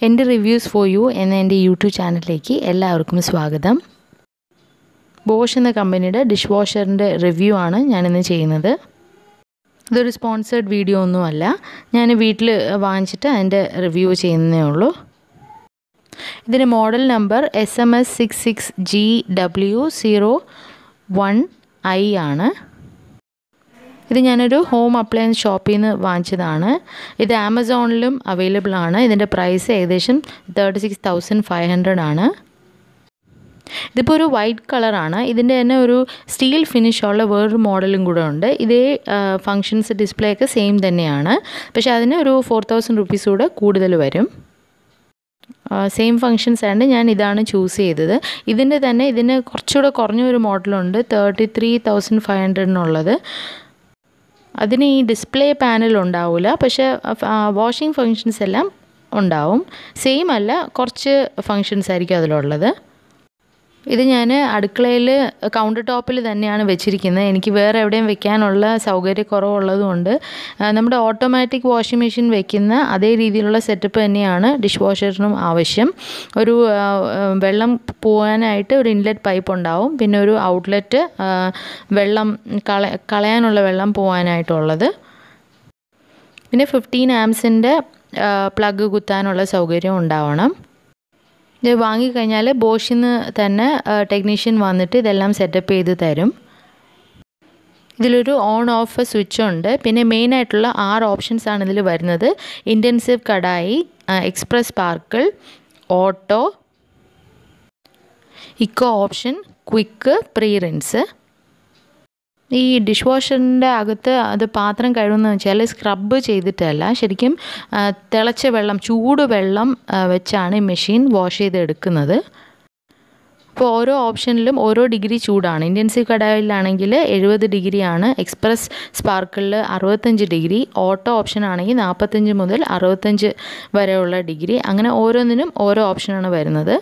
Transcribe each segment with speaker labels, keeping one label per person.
Speaker 1: എൻ്റെ reviews for you എന്ന എൻ്റെ യൂട്യൂബ് ചാനലിലേക്ക് എല്ലാവർക്കും സ്വാഗതം ബോഷ് എന്ന കമ്പനിയുടെ ഡിഷ് വാഷറിൻ്റെ റിവ്യൂ ആണ് ഞാനിന്ന് ചെയ്യുന്നത് ഇതൊരു സ്പോൺസേഡ് വീഡിയോ ഒന്നുമല്ല ഞാൻ വീട്ടിൽ വാങ്ങിച്ചിട്ട് അതിൻ്റെ റിവ്യൂ ചെയ്യുന്നതേ ഉള്ളൂ ഇതിൻ്റെ model number S M S six six G W zero one I ആണ് ഇത് ഞാനൊരു ഹോം അപ്ലയൻസ് ഷോപ്പിൽ നിന്ന് വാങ്ങിച്ചതാണ് ഇത് ആമസോണിലും അവൈലബിൾ ആണ് ഇതിൻ്റെ പ്രൈസ് ഏകദേശം thirty six thousand five hundred ആണ് ഇതിപ്പോൾ ഒരു വൈറ്റ് കളറാണ് ഇതിൻ്റെ തന്നെ ഒരു സ്റ്റീൽ ഫിനിഷുള്ള വേറൊരു മോഡലും കൂടെ ഉണ്ട് ഇതേ ഫങ്ഷൻസ് ഡിസ്പ്ലേ ഒക്കെ സെയിം തന്നെയാണ് പക്ഷേ അതിന് ഒരു ഫോർ തൗസൻഡ് റുപ്പീസ് കൂടെ കൂടുതൽ വരും സെയിം ഫങ്ഷൻസ് ആയതുകൊണ്ട് ഞാൻ ഇതാണ് ചൂസ് ചെയ്തത് ഇതിൻ്റെ തന്നെ ഇതിന് കുറച്ചുകൂടെ കുറഞ്ഞൊരു മോഡലുണ്ട് തേർട്ടി ത്രീ തൗസൻഡ് ഫൈവ് ഹൺഡ്രഡിനുള്ളത് അതിന് ഈ ഡിസ്പ്ലേ പാനൽ ഉണ്ടാവില്ല പക്ഷേ വാഷിംഗ് ഫങ്ഷൻസ് എല്ലാം ഉണ്ടാവും സെയിം അല്ല കുറച്ച് ഫങ്ഷൻസ് ആയിരിക്കും അതിലുള്ളത് ഇത് ഞാൻ അടുക്കളയിൽ കൗണ്ടർ ടോപ്പിൽ തന്നെയാണ് വെച്ചിരിക്കുന്നത് എനിക്ക് വേറെ എവിടെയും വെക്കാനുള്ള സൗകര്യക്കുറവുള്ളതുകൊണ്ട് നമ്മുടെ ഓട്ടോമാറ്റിക് വാഷിംഗ് മെഷീൻ വെക്കുന്ന അതേ രീതിയിലുള്ള സെറ്റപ്പ് തന്നെയാണ് ഡിഷ് വാഷറിനും ആവശ്യം ഒരു വെള്ളം പോകാനായിട്ട് ഒരു ഇൻലെറ്റ് പൈപ്പ് ഉണ്ടാവും പിന്നെ ഒരു ഔട്ട്ലെറ്റ് വെള്ളം കള കളയാനുള്ള വെള്ളം പോകാനായിട്ടുള്ളത് പിന്നെ ഫിഫ്റ്റീൻ ആംസിൻ്റെ പ്ലഗ് കുത്താനുള്ള സൗകര്യം ഉണ്ടാവണം ഇത് വാങ്ങിക്കഴിഞ്ഞാൽ ബോഷിൽ നിന്ന് തന്നെ ടെക്നീഷ്യൻ വന്നിട്ട് ഇതെല്ലാം സെറ്റപ്പ് ചെയ്ത് തരും ഇതിലൊരു ഓൺ ഓഫ് സ്വിച്ച് ഉണ്ട് പിന്നെ മെയിനായിട്ടുള്ള ആറ് ഓപ്ഷൻസ് ആണ് ഇതിൽ വരുന്നത് intensive kadai express sparkle auto eco option quick pre rinse ഈ ഡിഷ് വാഷറിൻ്റെ അകത്ത് അത് പാത്രം കഴുകുന്നത് വെച്ചാൽ സ്ക്രബ് ചെയ്തിട്ടല്ല ശരിക്കും തിളച്ച വെള്ളം ചൂട് വെള്ളം വെച്ചാണ് ഈ മെഷീൻ വാഷ് ചെയ്തെടുക്കുന്നത് അപ്പോൾ ഓരോ ഓപ്ഷനിലും ഓരോ ഡിഗ്രി ചൂടാണ് ഇൻറ്റൻസീവ് കടായിലാണെങ്കിൽ എഴുപത് ഡിഗ്രിയാണ് എക്സ്പ്രസ് സ്പാർക്കിളിൽ അറുപത്തഞ്ച് ഡിഗ്രി ഓട്ടോ ഓപ്ഷൻ ആണെങ്കിൽ നാൽപ്പത്തഞ്ച് മുതൽ അറുപത്തഞ്ച് വരെയുള്ള ഡിഗ്രി അങ്ങനെ ഓരോന്നിനും ഓരോ ഓപ്ഷനാണ് വരുന്നത്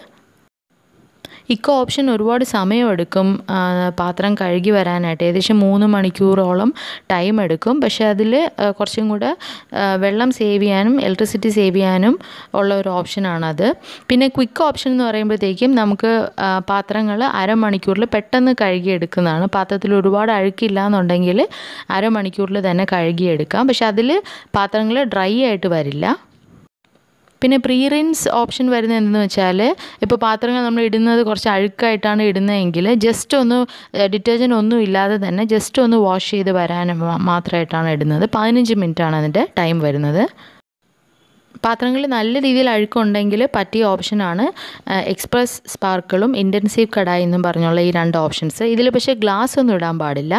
Speaker 1: ഇക്കോ ഓപ്ഷൻ ഒരുപാട് സമയമെടുക്കും പാത്രം കഴുകി വരാനായിട്ട് ഏകദേശം മൂന്ന് മണിക്കൂറോളം ടൈം എടുക്കും പക്ഷേ അതിൽ കുറച്ചും കൂടെ വെള്ളം സേവ് ചെയ്യാനും ഇലക്ട്രിസിറ്റി സേവ് ചെയ്യാനും ഉള്ള ഒരു ഓപ്ഷനാണത് പിന്നെ ക്വിക്ക് ഓപ്ഷൻ എന്ന് പറയുമ്പോഴത്തേക്കും നമുക്ക് പാത്രങ്ങൾ അരമണിക്കൂറിൽ പെട്ടെന്ന് കഴുകിയെടുക്കുന്നതാണ് പാത്രത്തിൽ ഒരുപാട് അഴുക്കില്ല എന്നുണ്ടെങ്കിൽ അരമണിക്കൂറിൽ തന്നെ കഴുകിയെടുക്കാം പക്ഷെ അതിൽ പാത്രങ്ങൾ ഡ്രൈ ആയിട്ട് വരില്ല പിന്നെ പ്രീ റിൻസ് ഓപ്ഷൻ വരുന്നത് എന്തെന്ന് വെച്ചാൽ ഇപ്പോൾ പാത്രങ്ങൾ നമ്മൾ ഇടുന്നത് കുറച്ച് അഴുക്കായിട്ടാണ് ഇടുന്നതെങ്കിൽ ജസ്റ്റ് ഒന്ന് ഡിറ്റർജൻറ്റ് ഒന്നും ഇല്ലാതെ തന്നെ ജസ്റ്റ് ഒന്ന് വാഷ് ചെയ്ത് വരാൻ മാത്രമായിട്ടാണ് ഇടുന്നത് പതിനഞ്ച് മിനിറ്റാണ് അതിൻ്റെ ടൈം വരുന്നത് പാത്രങ്ങളിൽ നല്ല രീതിയിൽ അഴുക്കുണ്ടെങ്കിൽ പറ്റിയ ഓപ്ഷനാണ് എക്സ്പ്രസ് സ്പാർക്കിളും ഇൻറ്റൻസീവ് കടായി എന്നും പറഞ്ഞുള്ള ഈ രണ്ട് ഓപ്ഷൻസ് ഇതിൽ പക്ഷേ ഗ്ലാസ് ഒന്നും ഇടാൻ പാടില്ല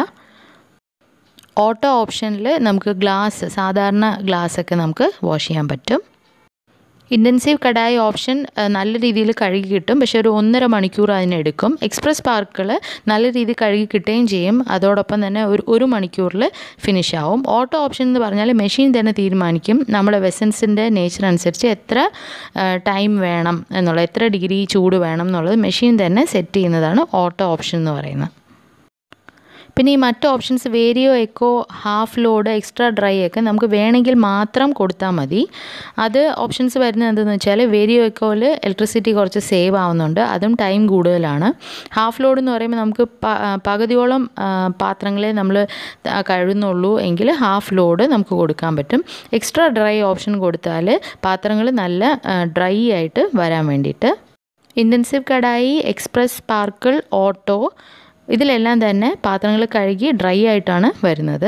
Speaker 1: ഓട്ടോ ഓപ്ഷനിൽ നമുക്ക് ഗ്ലാസ് സാധാരണ ഗ്ലാസ്സൊക്കെ നമുക്ക് വാഷ് ചെയ്യാൻ പറ്റും ഇൻറ്റൻസീവ് കടായി ഓപ്ഷൻ നല്ല രീതിയിൽ കഴുകി കിട്ടും പക്ഷേ ഒരു ഒന്നര മണിക്കൂർ അതിനെടുക്കും എക്സ്പ്രസ് പാർക്കുകൾ നല്ല രീതിയിൽ കഴുകി കിട്ടുകയും ചെയ്യും അതോടൊപ്പം തന്നെ ഒരു ഒരു മണിക്കൂറിൽ ഫിനിഷ് ആവും ഓട്ടോ ഓപ്ഷൻ എന്ന് പറഞ്ഞാൽ മെഷീൻ തന്നെ തീരുമാനിക്കും നമ്മുടെ വെസൻസിൻ്റെ നേച്ചർ അനുസരിച്ച് എത്ര ടൈം വേണം എന്നുള്ള എത്ര ഡിഗ്രി ചൂട് വേണം എന്നുള്ളത് മെഷീൻ തന്നെ സെറ്റ് ചെയ്യുന്നതാണ് ഓട്ടോ ഓപ്ഷൻ എന്ന് പറയുന്നത് പിന്നെ ഈ മറ്റ് options vario eco half load extra dry ഒക്കെ നമുക്ക് വേണമെങ്കിൽ മാത്രം കൊടുത്താൽ മതി അത് ഓപ്ഷൻസ് വരുന്നത് എന്തെന്ന് വെച്ചാൽ വേരിയോ എക്കോയിൽ ഇലക്ട്രിസിറ്റി കുറച്ച് സേവ് ആവുന്നുണ്ട് അതും ടൈം കൂടുതലാണ് ഹാഫ് ലോഡ് എന്ന് പറയുമ്പോൾ നമുക്ക് പകുതിയോളം പാത്രങ്ങളെ നമ്മൾ കഴുകുന്നുള്ളൂ എങ്കിൽ ഹാഫ് ലോഡ് നമുക്ക് കൊടുക്കാൻ പറ്റും എക്സ്ട്രാ ഡ്രൈ ഓപ്ഷൻ കൊടുത്താൽ പാത്രങ്ങൾ നല്ല ഡ്രൈ ആയിട്ട് വരാൻ വേണ്ടിയിട്ട് intensive kadai express sparkle auto ഇതിലെല്ലാം തന്നെ പാത്രങ്ങൾ കഴുകി ഡ്രൈ ആയിട്ടാണ് വരുന്നത്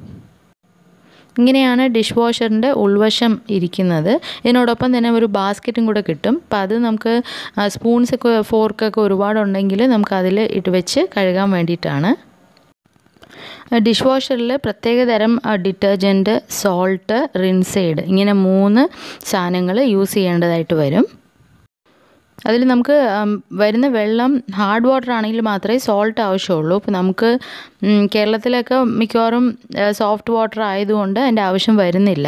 Speaker 1: ഇങ്ങനെയാണ് ഡിഷ് വാഷറിൻ്റെ ഉൾവശം ഇരിക്കുന്നത് ഇതിനോടൊപ്പം തന്നെ ഒരു ബാസ്ക്കറ്റും കൂടെ കിട്ടും അപ്പം അത് നമുക്ക് സ്പൂൺസൊക്കെ ഫോർക്കൊക്കെ ഒരുപാടുണ്ടെങ്കിൽ നമുക്ക് അതിൽ ഇട്ട് വെച്ച് കഴുകാൻ വേണ്ടിയിട്ടാണ് ഡിഷ് വാഷറിൽ പ്രത്യേകതരം ഡിറ്റർജൻറ്റ് സോൾട്ട് റിൻസൈഡ് ഇങ്ങനെ മൂന്ന് സാധനങ്ങൾ യൂസ് ചെയ്യേണ്ടതായിട്ട് വരും അതിൽ നമുക്ക് വരുന്ന വെള്ളം ഹാർഡ് വാട്ടർ ആണെങ്കിൽ മാത്രമേ സോൾട്ട് ആവശ്യമുള്ളൂ ഇപ്പോൾ നമുക്ക് കേരളത്തിലൊക്കെ മിക്കവാറും സോഫ്റ്റ് വാട്ടർ ആയതുകൊണ്ട് അതിൻ്റെ ആവശ്യം വരുന്നില്ല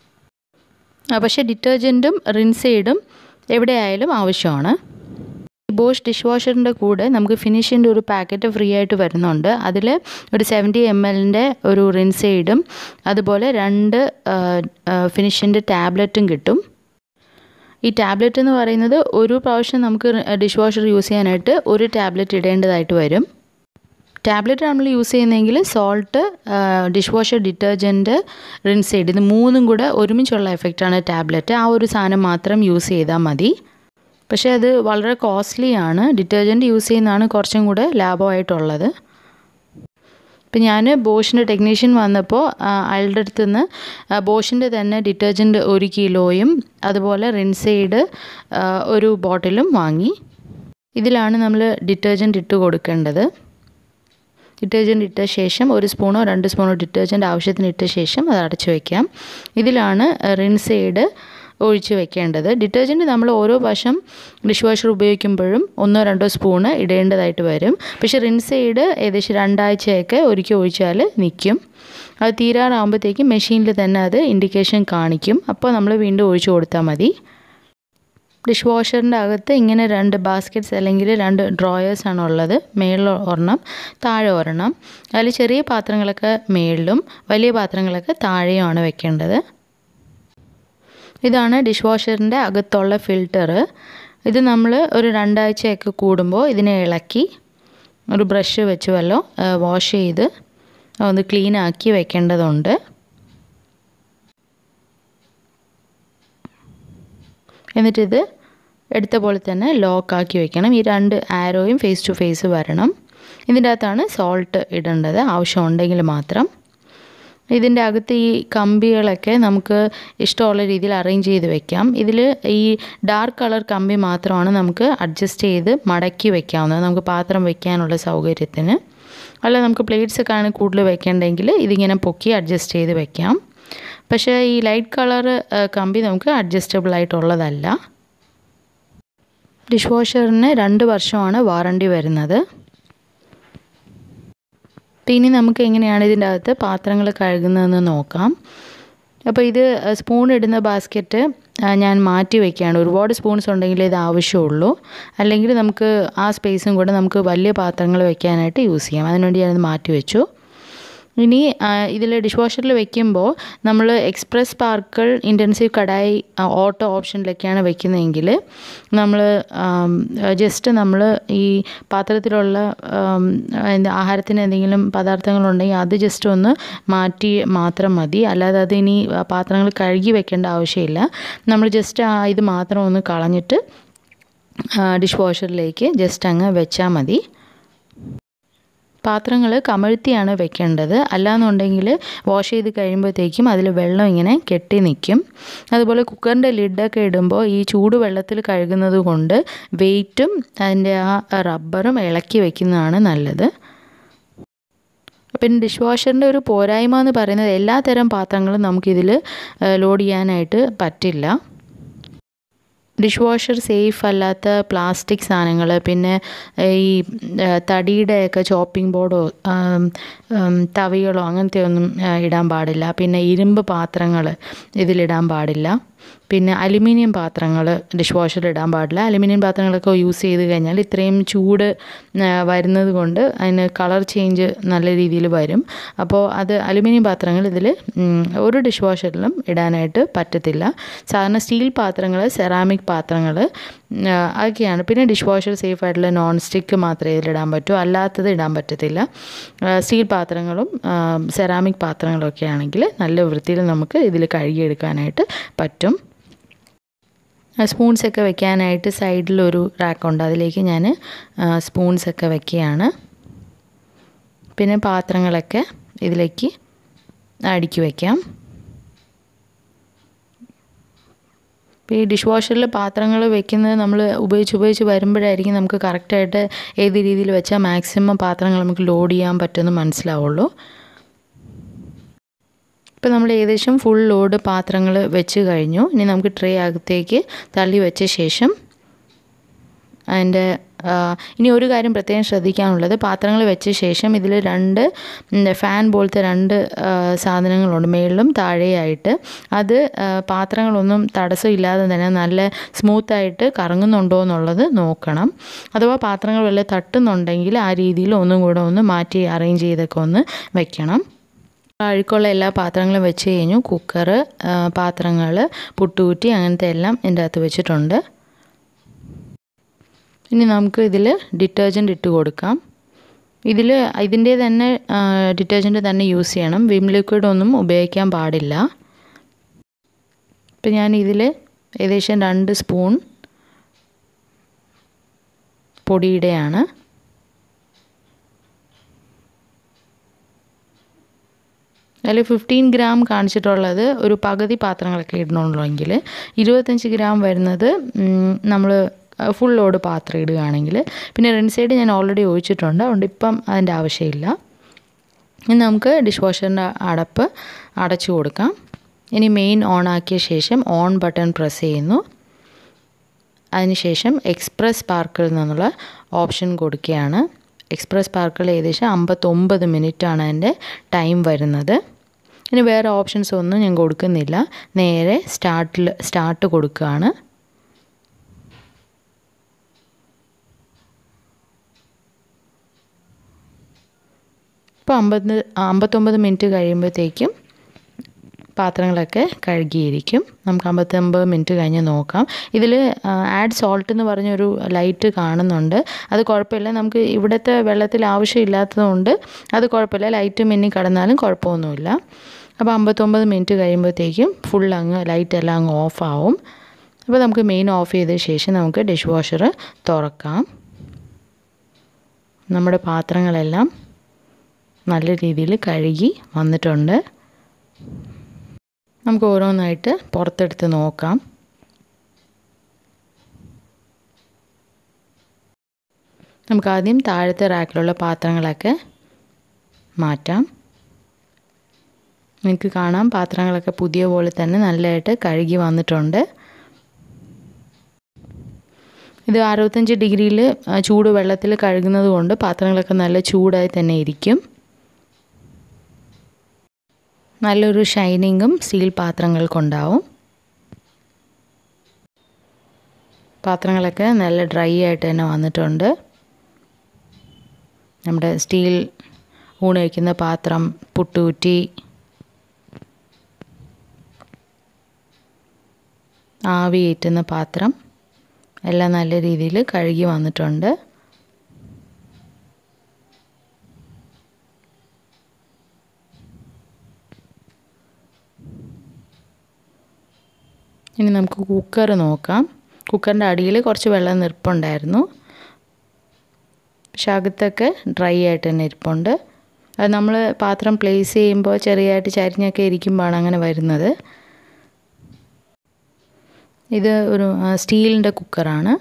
Speaker 1: പക്ഷേ ഡിറ്റർജൻറ്റും റിൻസൈഡും എവിടെ ആയാലും ആവശ്യമാണ് ബോഷ് ഡിഷ് വാഷറിൻ്റെ കൂടെ നമുക്ക് ഫിനിഷിൻ്റെ ഒരു പാക്കറ്റ് ഫ്രീ ആയിട്ട് വരുന്നുണ്ട് അതിൽ ഒരു സെവൻറ്റി എം എല്ലിൻ്റെ ഒരു റിൻസൈഡും അതുപോലെ രണ്ട് ഫിനിഷിൻ്റെ ടാബ്ലറ്റും കിട്ടും ഈ ടാബ്ലറ്റ് എന്ന് പറയുന്നത് ഒരു പ്രാവശ്യം നമുക്ക് ഡിഷ് വാഷർ യൂസ് ചെയ്യാനായിട്ട് ഒരു ടാബ്ലറ്റ് ഇടേണ്ടതായിട്ട് വരും ടാബ്ലറ്റ് നമ്മൾ യൂസ് ചെയ്യുന്നതെങ്കിൽ salt dishwasher detergent rinse aid ഇത് മൂന്നും കൂടെ ഒരുമിച്ചുള്ള എഫക്റ്റാണ് ടാബ്ലറ്റ് ആ ഒരു സാധനം മാത്രം യൂസ് ചെയ്താൽ മതി പക്ഷേ അത് വളരെ കോസ്റ്റ്ലി ആണ് ഡിറ്റർജൻറ്റ് യൂസ് ചെയ്യുന്നതാണ് കുറച്ചും കൂടെ ലാഭമായിട്ടുള്ളത് ഇപ്പം ഞാൻ ബോഷിൻ്റെ ടെക്നീഷ്യൻ വന്നപ്പോൾ അയാളുടെ അടുത്ത് നിന്ന് ബോഷിൻ്റെ തന്നെ ഡിറ്റർജൻറ്റ് ഒരു കിലോയും അതുപോലെ റിൻസൈഡ് ഒരു ബോട്ടിലും വാങ്ങി ഇതിലാണ് നമ്മൾ ഡിറ്റർജൻറ്റ് ഇട്ട് കൊടുക്കേണ്ടത് ഡിറ്റർജൻറ്റ് ഇട്ട ശേഷം ഒരു സ്പൂണോ രണ്ട് സ്പൂണോ ഡിറ്റർജൻറ്റ് ആവശ്യത്തിന് ഇട്ട ശേഷം അത് അടച്ചു വയ്ക്കാം ഇതിലാണ് റിൻസൈഡ് ഒഴിച്ച് വെക്കേണ്ടത് ഡിറ്റർജൻറ്റ് നമ്മൾ ഓരോ വശം ഡിഷ് വാഷർ ഉപയോഗിക്കുമ്പോഴും ഒന്നോ രണ്ടോ സ്പൂണ് ഇടേണ്ടതായിട്ട് വരും പക്ഷേ റിൻസൈഡ് ഏകദേശം രണ്ടാഴ്ചയൊക്കെ ഒരിക്കൽ ഒഴിച്ചാൽ നിൽക്കും അത് തീരാറാകുമ്പോഴത്തേക്കും മെഷീനിൽ തന്നെ അത് ഇൻഡിക്കേഷൻ കാണിക്കും അപ്പോൾ നമ്മൾ വീണ്ടും ഒഴിച്ചു കൊടുത്താൽ മതി ഡിഷ് വാഷറിൻ്റെ അകത്ത് ഇങ്ങനെ രണ്ട് ബാസ്ക്കറ്റ്സ് അല്ലെങ്കിൽ രണ്ട് ഡ്രോയേഴ്സ് ആണ് ഉള്ളത് മേളിൽ ഒരെണ്ണം താഴെ ഒരെണ്ണം അതിൽ ചെറിയ പാത്രങ്ങളൊക്കെ മേളിലും വലിയ പാത്രങ്ങളൊക്കെ താഴെയുമാണ് വെക്കേണ്ടത് ഇതാണ് ഡിഷ് വാഷറിൻ്റെ അകത്തുള്ള ഫിൽറ്റർ ഇത് നമ്മൾ ഒരു രണ്ടാഴ്ചയൊക്കെ കൂടുമ്പോൾ ഇതിനെ ഇളക്കി ഒരു ബ്രഷ് വെച്ച് വല്ലോ വാഷ് ചെയ്ത് ഒന്ന് ക്ലീൻ ആക്കി വെക്കേണ്ടതുണ്ട് എന്നിട്ടിത് എടുത്ത പോലെ തന്നെ ലോക്കാക്കി വെക്കണം ഈ രണ്ട് ആരോയും ഫേസ് ടു ഫേസ് വരണം ഇതിൻ്റെ അകത്താണ് സോൾട്ട് ഇടേണ്ടത് ആവശ്യമുണ്ടെങ്കിൽ മാത്രം ഇതിൻ്റെ അകത്ത് ഈ കമ്പികളൊക്കെ നമുക്ക് ഇഷ്ടമുള്ള രീതിയിൽ അറേഞ്ച് ചെയ്ത് വെക്കാം ഇതിൽ ഈ ഡാർക്ക് കളർ കമ്പി മാത്രമാണ് നമുക്ക് അഡ്ജസ്റ്റ് ചെയ്ത് മടക്കി വെക്കാവുന്നത് നമുക്ക് പാത്രം വെക്കാനുള്ള സൗകര്യത്തിന് അല്ല നമുക്ക് പ്ലേറ്റ്സ് ഒക്കെ ആണ് കൂടുതൽ വെക്കേണ്ടെങ്കിൽ ഇതിങ്ങനെ പൊക്കി അഡ്ജസ്റ്റ് ചെയ്ത് വെക്കാം പക്ഷേ ഈ ലൈറ്റ് കളർ കമ്പി നമുക്ക് അഡ്ജസ്റ്റബിൾ ആയിട്ടുള്ളതല്ല ഡിഷ് വാഷറിന് രണ്ട് വർഷമാണ് വാറണ്ടി വരുന്നത് ഇനി നമുക്ക് എങ്ങനെയാണ് ഇതിൻ്റെ അകത്ത് പാത്രങ്ങൾ കഴുകുന്നതെന്ന് നോക്കാം അപ്പോൾ ഇത് സ്പൂൺ ഇടുന്ന ബാസ്ക്കറ്റ് ഞാൻ മാറ്റി വയ്ക്കുകയാണ് ഒരുപാട് സ്പൂൺസ് ഉണ്ടെങ്കിൽ ഇത് ആവശ്യമുള്ളൂ അല്ലെങ്കിൽ നമുക്ക് ആ സ്പേസും കൂടെ നമുക്ക് വലിയ പാത്രങ്ങൾ വെക്കാനായിട്ട് യൂസ് ചെയ്യാം അതിനുവേണ്ടി ഞാനത് മാറ്റി വെച്ചു ഇനി ഇതിൽ ഡിഷ് വാഷറിൽ വെക്കുമ്പോൾ നമ്മൾ express sparkle intensive kadai auto ഓപ്ഷനിലൊക്കെയാണ് വെക്കുന്നതെങ്കിൽ നമ്മൾ ജസ്റ്റ് നമ്മൾ ഈ പാത്രത്തിലുള്ള ആഹാരത്തിന് എന്തെങ്കിലും പദാർത്ഥങ്ങളുണ്ടെങ്കിൽ അത് ജസ്റ്റ് ഒന്ന് മാറ്റി മാത്രം മതി അല്ലാതെ അത് ഇനി പാത്രങ്ങൾ കഴുകി വെക്കേണ്ട ആവശ്യമില്ല നമ്മൾ ജസ്റ്റ് ആ ഇത് മാത്രം ഒന്ന് കളഞ്ഞിട്ട് ഡിഷ് വാഷറിലേക്ക് ജസ്റ്റ് അങ്ങ് വെച്ചാൽ മതി പാത്രങ്ങൾ കമഴ്ത്തിയാണ് വെക്കേണ്ടത് അല്ലാന്നുണ്ടെങ്കിൽ വാഷ് ചെയ്ത് കഴിയുമ്പോഴത്തേക്കും അതിൽ വെള്ളം ഇങ്ങനെ കെട്ടി നിൽക്കും അതുപോലെ കുക്കറിൻ്റെ ലിഡൊക്കെ ഇടുമ്പോൾ ഈ ചൂട് വെള്ളത്തിൽ കഴുകുന്നത് കൊണ്ട് വെയിറ്റും അതിൻ്റെ ആ റബ്ബറും ഇളക്കി വെക്കുന്നതാണ് നല്ലത് പിന്നെ ഡിഷ് വാഷറിൻ്റെ ഒരു പോരായ്മ എന്ന് പറയുന്നത് എല്ലാ തരം പാത്രങ്ങളും നമുക്കിതിൽ ലോഡ് ചെയ്യാനായിട്ട് പറ്റില്ല ഡിഷ് വാഷർ സേഫ് അല്ലാത്ത പ്ലാസ്റ്റിക് സാധനങ്ങൾ പിന്നെ ഈ തടിയുടെയൊക്കെ ചോപ്പിംഗ് ബോർഡോ തവികളോ അങ്ങനത്തെ ഒന്നും ഇടാൻ പാടില്ല പിന്നെ ഇരുമ്പ് പാത്രങ്ങൾ ഇതിലിടാൻ പാടില്ല പിന്നെ അലുമിനിയം പാത്രങ്ങൾ ഡിഷ് വാഷറിൽ ഇടാൻ പാടില്ല അലുമിനിയം പാത്രങ്ങളൊക്കെ യൂസ് ചെയ്ത് കഴിഞ്ഞാൽ ഇത്രയും ചൂട് വരുന്നത് കൊണ്ട് അതിന് കളർ ചേഞ്ച് നല്ല രീതിയിൽ വരും അപ്പോൾ അത് അലുമിനിയം പാത്രങ്ങൾ ഇതിൽ ഒരു ഡിഷ് വാഷറിലും ഇടാനായിട്ട് പറ്റത്തില്ല സാധാരണ സ്റ്റീൽ പാത്രങ്ങൾ സെറാമിക് പാത്രങ്ങൾ അതൊക്കെയാണ് പിന്നെ ഡിഷ് വാഷർ സേഫ് ആയിട്ടുള്ള നോൺ സ്റ്റിക്ക് മാത്രമേ ഇതിലിടാൻ പറ്റൂ അല്ലാത്തത് ഇടാൻ പറ്റത്തില്ല സ്റ്റീൽ പാത്രങ്ങളും സെറാമിക് പാത്രങ്ങളും ഒക്കെ ആണെങ്കിൽ നല്ല വൃത്തിയിൽ നമുക്ക് ഇതിൽ കഴുകിയെടുക്കാനായിട്ട് പറ്റും സ്പൂൺസൊക്കെ വെക്കാനായിട്ട് സൈഡിലൊരു റാക്കുണ്ട് അതിലേക്ക് ഞാൻ സ്പൂൺസൊക്കെ വെക്കുകയാണ് പിന്നെ പാത്രങ്ങളൊക്കെ ഇതിലേക്ക് അടുക്കി വയ്ക്കാം ഇപ്പോൾ ഈ ഡിഷ് വാഷറിൽ പാത്രങ്ങൾ വെക്കുന്നത് നമ്മൾ ഉപയോഗിച്ച് ഉപയോഗിച്ച് വരുമ്പോഴായിരിക്കും നമുക്ക് കറക്റ്റായിട്ട് ഏത് രീതിയിൽ വെച്ചാൽ മാക്സിമം പാത്രങ്ങൾ നമുക്ക് ലോഡ് ചെയ്യാൻ പറ്റുമെന്ന് മനസ്സിലാവുള്ളൂ ഇപ്പോൾ നമ്മൾ ഏകദേശം ഫുൾ ലോഡ് പാത്രങ്ങൾ വെച്ച് കഴിഞ്ഞു ഇനി നമുക്ക് ട്രേ അകത്തേക്ക് തള്ളി വെച്ച ശേഷം അതിൻ്റെ ഇനി ഒരു കാര്യം പ്രത്യേകം ശ്രദ്ധിക്കാനുള്ളത് പാത്രങ്ങൾ വെച്ച ശേഷം ഇതിൽ രണ്ട് ഫാൻ പോലത്തെ രണ്ട് സാധനങ്ങളുണ്ട് മേളിലും താഴെയായിട്ട് അത് പാത്രങ്ങളൊന്നും തടസ്സമില്ലാതെ തന്നെ നല്ല സ്മൂത്തായിട്ട് കറങ്ങുന്നുണ്ടോ എന്നുള്ളത് നോക്കണം അഥവാ പാത്രങ്ങൾ വല്ല തട്ടുന്നുണ്ടെങ്കിൽ ആ രീതിയിൽ ഒന്നും കൂടെ ഒന്ന് മാറ്റി അറേഞ്ച് ചെയ്തൊക്കെ ഒന്ന് വെക്കണം അഴുക്കുള്ള എല്ലാ പാത്രങ്ങളും വെച്ച് കഴിഞ്ഞു കുക്കർ പാത്രങ്ങൾ പുട്ടുകുറ്റി അങ്ങനത്തെ എല്ലാം ഇതിൻ്റെ അകത്ത് വെച്ചിട്ടുണ്ട് ഇനി നമുക്ക് ഇതിൽ ഡിറ്റർജൻറ്റ് ഇട്ട് കൊടുക്കാം ഇതിൽ ഇതിൻ്റെ തന്നെ ഡിറ്റർജൻറ്റ് തന്നെ യൂസ് ചെയ്യണം വിം ലിക്വിഡ് ഒന്നും ഉപയോഗിക്കാൻ പാടില്ല ഇപ്പം ഞാൻ ഇതിൽ ഏകദേശം രണ്ട് സ്പൂൺ പൊടിയുടെയാണ് അതിൽ ഫിഫ്റ്റീൻ ഗ്രാം കാണിച്ചിട്ടുള്ളത് ഒരു പകുതി പാത്രങ്ങളൊക്കെ ഇടണുള്ളെങ്കിൽ ഇരുപത്തഞ്ച് ഗ്രാം വരുന്നത് നമ്മൾ ഫുൾ ലോഡ് പാത്രം ഇടുകയാണെങ്കിൽ പിന്നെ റിൻസൈഡ് ഞാൻ ഓൾറെഡി ഒഴിച്ചിട്ടുണ്ട് അതുകൊണ്ട് ഇപ്പം അതിൻ്റെ ആവശ്യമില്ല ഇനി നമുക്ക് ഡിഷ് വാഷറിൻ്റെ അടപ്പ് അടച്ചു കൊടുക്കാം ഇനി മെയിൻ ഓൺ ആക്കിയ ശേഷം ഓൺ ബട്ടൺ പ്രസ് ചെയ്യുന്നു അതിനുശേഷം എക്സ്പ്രസ് സ്പാർക്കിൽ നിന്നുള്ള ഓപ്ഷൻ കൊടുക്കുകയാണ് എക്സ്പ്രസ് സ്പാർക്കിൽ ഏകദേശം അമ്പത്തൊമ്പത് മിനിറ്റാണ് അതിൻ്റെ ടൈം വരുന്നത് ഇനി വേറെ ഓപ്ഷൻസ് ഒന്നും ഞാൻ കൊടുക്കുന്നില്ല നേരെ സ്റ്റാർട്ടിൽ സ്റ്റാർട്ട് കൊടുക്കുകയാണ് ഇപ്പോൾ അമ്പത് അമ്പത്തൊമ്പത് മിനിറ്റ് കഴിയുമ്പോഴത്തേക്കും പാത്രങ്ങളൊക്കെ കഴുകിയിരിക്കും നമുക്ക് അമ്പത്തൊമ്പത് മിനിറ്റ് കഴിഞ്ഞ് നോക്കാം ഇതിൽ ആഡ് സോൾട്ട് എന്ന് പറഞ്ഞൊരു ലൈറ്റ് കാണുന്നുണ്ട് അത് കുഴപ്പമില്ല നമുക്ക് ഇവിടുത്തെ വെള്ളത്തിൽ ആവശ്യമില്ലാത്തതുകൊണ്ട് അത് കുഴപ്പമില്ല ലൈറ്റ് മിന്നി കടന്നാലും കുഴപ്പമൊന്നുമില്ല അപ്പോൾ അമ്പത്തൊമ്പത് മിനിറ്റ് കഴിയുമ്പോഴത്തേക്കും ഫുൾ അങ്ങ് ലൈറ്റ് എല്ലാം അങ്ങ് ഓഫ് ആവും അപ്പോൾ നമുക്ക് മെയിൻ ഓഫ് ചെയ്ത ശേഷം നമുക്ക് ഡിഷ് വാഷർ തുറക്കാം നമ്മുടെ പാത്രങ്ങളെല്ലാം നല്ല രീതിയിൽ കഴുകി വന്നിട്ടുണ്ട് നമുക്ക് ഓരോന്നായിട്ട് പുറത്തെടുത്ത് നോക്കാം നമുക്ക് ആദ്യം താഴത്തെ റാക്കിലുള്ള പാത്രങ്ങളൊക്കെ മാറ്റാം നിങ്ങൾക്ക് കാണാം പാത്രങ്ങളൊക്കെ പുതിയ പോലെ തന്നെ നല്ലതായിട്ട് കഴുകി വന്നിട്ടുണ്ട് ഇത് അറുപത്തഞ്ച് ഡിഗ്രിയിൽ ചൂട് വെള്ളത്തിൽ കഴുകുന്നത് കൊണ്ട് പാത്രങ്ങളൊക്കെ നല്ല ചൂടായി തന്നെ ഇരിക്കും നല്ലൊരു ഷൈനിങ്ങും സ്റ്റീൽ പാത്രങ്ങൾക്കുണ്ടാവും പാത്രങ്ങളൊക്കെ നല്ല ഡ്രൈ ആയിട്ട് തന്നെ വന്നിട്ടുണ്ട് നമ്മുടെ സ്റ്റീൽ ഊണ് വയ്ക്കുന്ന പാത്രം പുട്ടുകുറ്റി ആവി ഏറ്റുന്ന പാത്രം എല്ലാം നല്ല രീതിയിൽ കഴുകി വന്നിട്ടുണ്ട് ഇനി നമുക്ക് കുക്കർ നോക്കാം കുക്കറിൻ്റെ അടിയിൽ കുറച്ച് വെള്ളം നിൽപ്പുണ്ടായിരുന്നു പക്ഷെ അകത്തൊക്കെ ഡ്രൈ ആയിട്ട് തന്നെ ഇരിപ്പുണ്ട് അത് നമ്മൾ പാത്രം പ്ലേസ് ചെയ്യുമ്പോൾ ചെറിയതായിട്ട് ചരിഞ്ഞൊക്കെ ഇരിക്കുമ്പോഴാണ് അങ്ങനെ വരുന്നത് ഇത് ഒരു സ്റ്റീലിൻ്റെ കുക്കറാണ്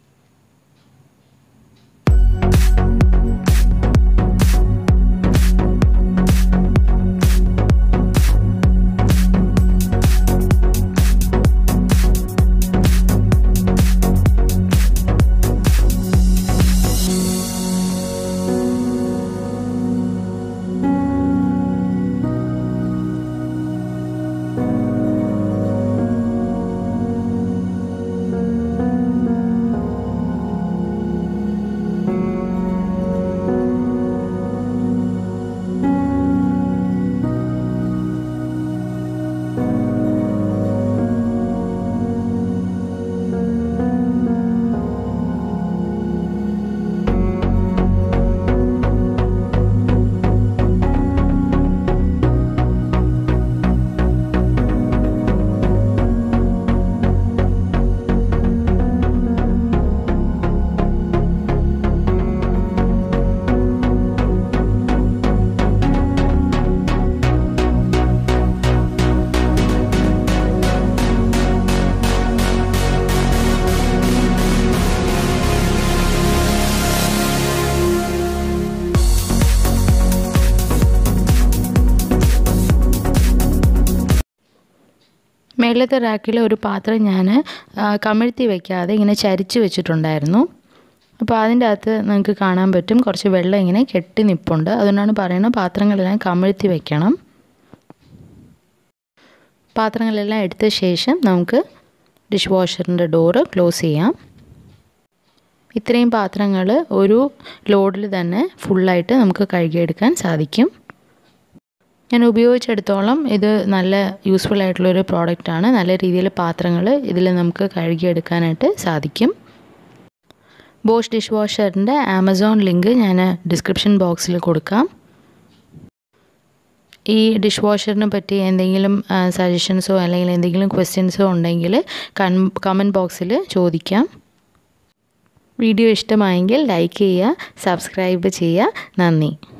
Speaker 1: മേളത്തെ റാക്കിൽ ഒരു പാത്രം ഞാൻ കമിഴ്ത്തി വെക്കാതെ ഇങ്ങനെ ചരിച്ച് വെച്ചിട്ടുണ്ടായിരുന്നു അപ്പോൾ അതിൻ്റെ അകത്ത് നിങ്ങൾക്ക് കാണാൻ പറ്റും കുറച്ച് വെള്ളം ഇങ്ങനെ കെട്ടി നിപ്പുണ്ട് അതുകൊണ്ടാണ് പറയുന്നത് പാത്രങ്ങളെല്ലാം കമിഴ്ത്തി വെക്കണം പാത്രങ്ങളെല്ലാം എടുത്ത ശേഷം നമുക്ക് ഡിഷ് വാഷറിൻ്റെ ഡോറ് ക്ലോസ് ചെയ്യാം ഇത്രയും പാത്രങ്ങൾ ഒരു ലോഡിൽ തന്നെ ഫുള്ളായിട്ട് നമുക്ക് കഴുകിയെടുക്കാൻ സാധിക്കും ഞാൻ ഉപയോഗിച്ചെടുത്തോളം ഇത് നല്ല യൂസ്ഫുൾ ആയിട്ടുള്ളൊരു പ്രോഡക്റ്റാണ് നല്ല രീതിയിൽ പാത്രങ്ങൾ ഇതിൽ നമുക്ക് കഴുകിയെടുക്കാനായിട്ട് സാധിക്കും ബോഷ് ഡിഷ് വാഷറിൻ്റെ ആമസോൺ ലിങ്ക് ഞാൻ ഡിസ്ക്രിപ്ഷൻ ബോക്സിൽ കൊടുക്കാം ഈ ഡിഷ് വാഷറിനെ പറ്റി എന്തെങ്കിലും സജഷൻസോ അല്ലെങ്കിൽ എന്തെങ്കിലും ക്വസ്റ്റ്യൻസോ ഉണ്ടെങ്കിൽ കൺ കമൻറ്റ് ബോക്സിൽ ചോദിക്കാം വീഡിയോ ഇഷ്ടമായെങ്കിൽ ലൈക്ക് ചെയ്യുക സബ്സ്ക്രൈബ് ചെയ്യുക നന്ദി